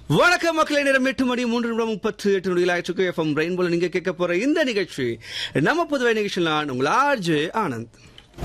வணக்கம் மக்களே நேரம் எட்டு மணி மூன்று நிமிடம் முப்பத்து எட்டு நொடிகள் ஆயிடுச்சு எஃப்எம் ரெயின்போல நீங்க கேட்க போற இந்த நிகழ்ச்சி நம்ம புதுவை நிகழ்ச்சியில் நான் உங்கள் ஆர்ஜே ஆனந்த்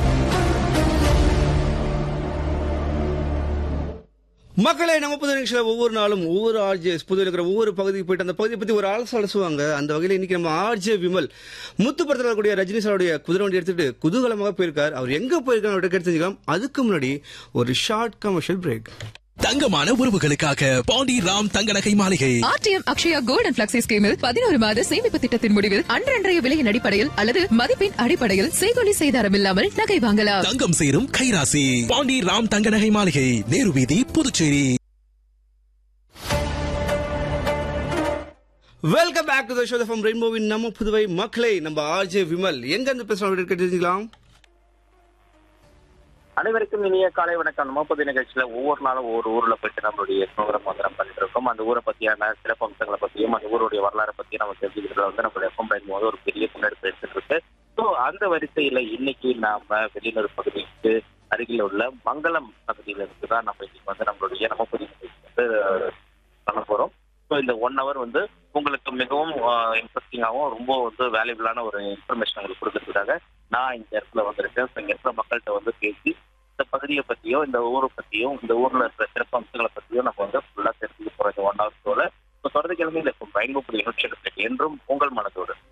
மக்களே நம்ம புது நிகழ்ச்சியில் ஒவ்வொரு நாளும் ஒவ்வொரு ஆர்ஜே புதுவில் இருக்கிற ஒவ்வொரு பகுதிக்கு போயிட்டு அந்த பகுதியை பத்தி ஒரு ஆலோசனை அலசுவாங்க அந்த வகையில் இன்னைக்கு நம்ம ஆர்ஜே விமல் முத்து படத்தில் இருக்கக்கூடிய ரஜினி சாருடைய குதிரை வண்டி எடுத்துட்டு குதூகலமாக போயிருக்கார் அவர் எங்க போயிருக்காரு அவர்கிட்ட கேட்டு தெரிஞ்சுக்கலாம் அதுக்கு முன்னாடி ஒரு ஷார்ட் கமர்ஷியல் பிரேக் தங்கமான உறவுகளுக்காக பாண்டி ராம் தங்க நகை மாளிகை RTM Akshaya gold and flexi ஸ்கீமில் பதினோரு மாத சேமிப்பு திட்டத்தின் முடிவில் அன்றன்றைய விலையின் அடிப்படையில் அல்லது மதிப்பின் அடிப்படையில் செய்கொலி செய்தாரம் இல்லாமல் நகை வாங்கலாம் தங்கம் சேரும் கைராசி பாண்டி ராம் தங்க நகை மாளிகை நேரு வீதி Puducherry welcome back to the show from ரெயின்போவின் நம்ம புதுவை மக்களே நம்ம ஆர்ஜே விமல் எங்க இருந்து பேசுறோம் அப்படின்னு கேட்டு தெரிஞ்சுக்கலாம் அனைவருக்கும் இனிய காலை வணக்கம் நம்ம பொது நிகழ்ச்சியில ஒவ்வொரு நாளும் ஒவ்வொரு ஊர்ல போயிட்டு நம்மளுடைய ப்ரோக்ராம் வந்து நம்ம பண்ணிட்டு இருக்கோம் அந்த ஊரை பத்தியான சிறப்பு அம்சங்களை பத்தியும் அந்த ஊருடைய வரலாறு பத்தியும் நம்ம தெரிஞ்சுக்கிறதுல வந்து நம்மளுடைய எஃப்எம் பயன் போது ஒரு பெரிய முன்னெடுப்பு எடுத்துட்டு இருக்கு ஸோ அந்த வரிசையில இன்னைக்கு நாம வெளியூர் பகுதிக்கு அருகில் உள்ள மங்களம் பகுதியில இருந்து தான் நம்ம இன்னைக்கு வந்து நம்மளுடைய நம்ம பொது நிகழ்ச்சி வந்து பண்ண போறோம் ஸோ இந்த ஒன் ஹவர் வந்து உங்களுக்கு மிகவும் இன்ட்ரெஸ்டிங்காகவும் ரொம்ப வந்து வேல்யூபிளான ஒரு இன்ஃபர்மேஷன் உங்களுக்கு கொடுக்கறதுக்காக நான் இந்த இடத்துல வந்திருக்கேன் ஸோ இங்க இருக்கிற மக்கள்கிட்ட வந்து பேசி இந்த பகுதியை பத்தியோ இந்த ஊரை பத்தியும் இந்த ஊர்ல இருக்கிற சிறப்பு அம்சங்களை பத்தியும் நம்ம வந்து ஃபுல்லா தெரிஞ்சுக்க போறோம் இந்த ஒன் ஹவர் ஷோல இப்போ தொடர்ந்து கிழமை இந்த பயன்படுத்தி நிகழ்ச்சி என்றும் உங்கள் மனதோடு